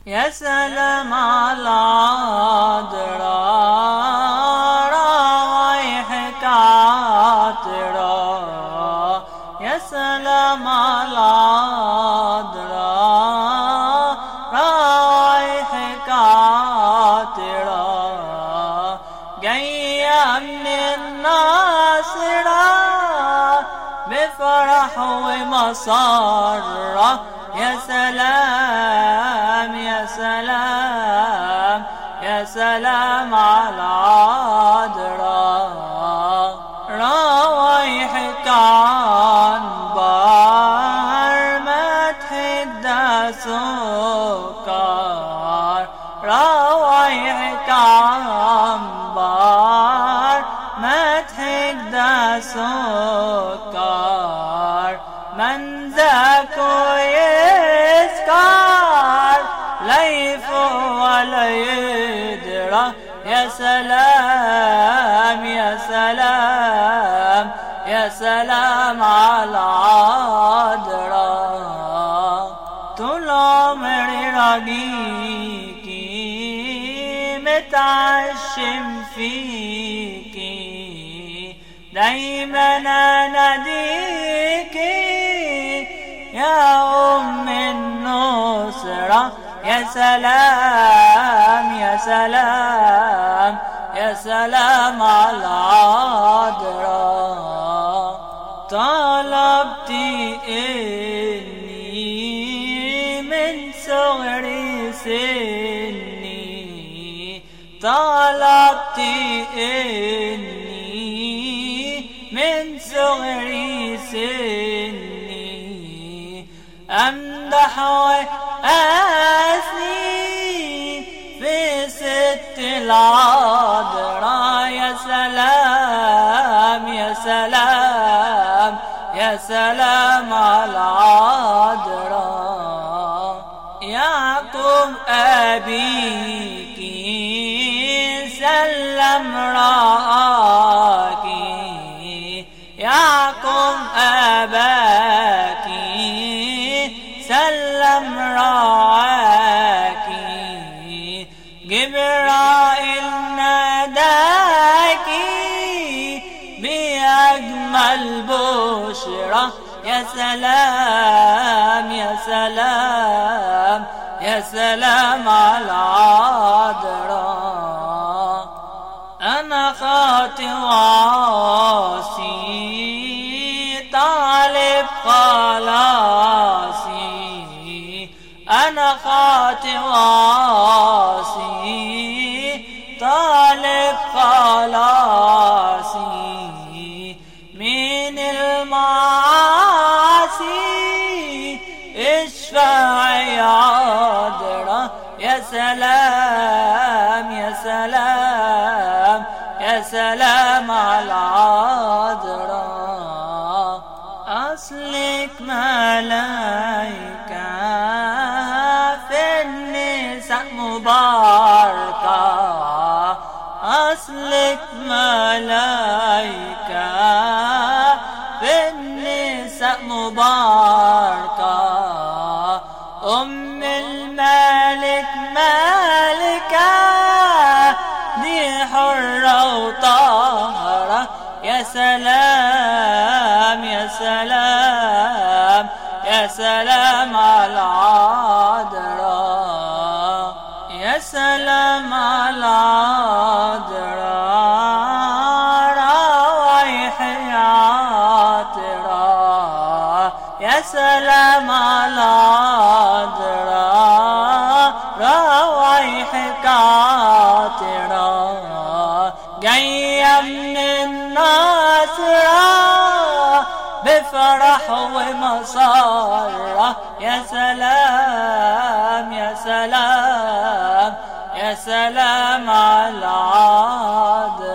يا سلام على عذرا رايح كاترا يا سلام على عذرا رايح كاترا جاية من الناصرة بفرح ومسرة يا سلام يا سلام يا سلام على عذراء رايح كان بار ما تحدى سكر رايح كان بار ما تحدى سكر من ذاك يسكر ليف ولا يدرى يا سلام يا سلام يا سلام على عذراء طول عمري راجيكي متعشم فيكي دايما اناديكي يا ام النصرة يا سلام يا سلام يا سلام على عذراء طلبتي إني من صغري سني طلبتي إني من صغري سني أمدح وأثني في ست العذراء يا سلام يا سلام يا سلام على عذراء يعقوب أبيك سلم رآك يعقوب أباك سلم رعاك جبرائيل ناداك بأجمل بشرى يا سلام يا سلام يا سلام على عذراء أنا خاطئ وعاصي طالب خلاصي أنا خاطئ وعاصي طالب خلاصي من المعاصي اشفع يا عذرا يا سلام يا سلام يا سلام على عذراء أصلك ملايكة في النساء مباركة أصلك ملايكة في النساء مباركة أم الملك مالكة دي حرة وطاهرة يا سلام يا سلام يا سلام على عذراء يا سلام على عذراء رايح يا عطراء يا سلام على عذراء رايح كاترا جاية من الناصرة بفرح ومسرة يا سلام يا سلام يا سلام على عذراء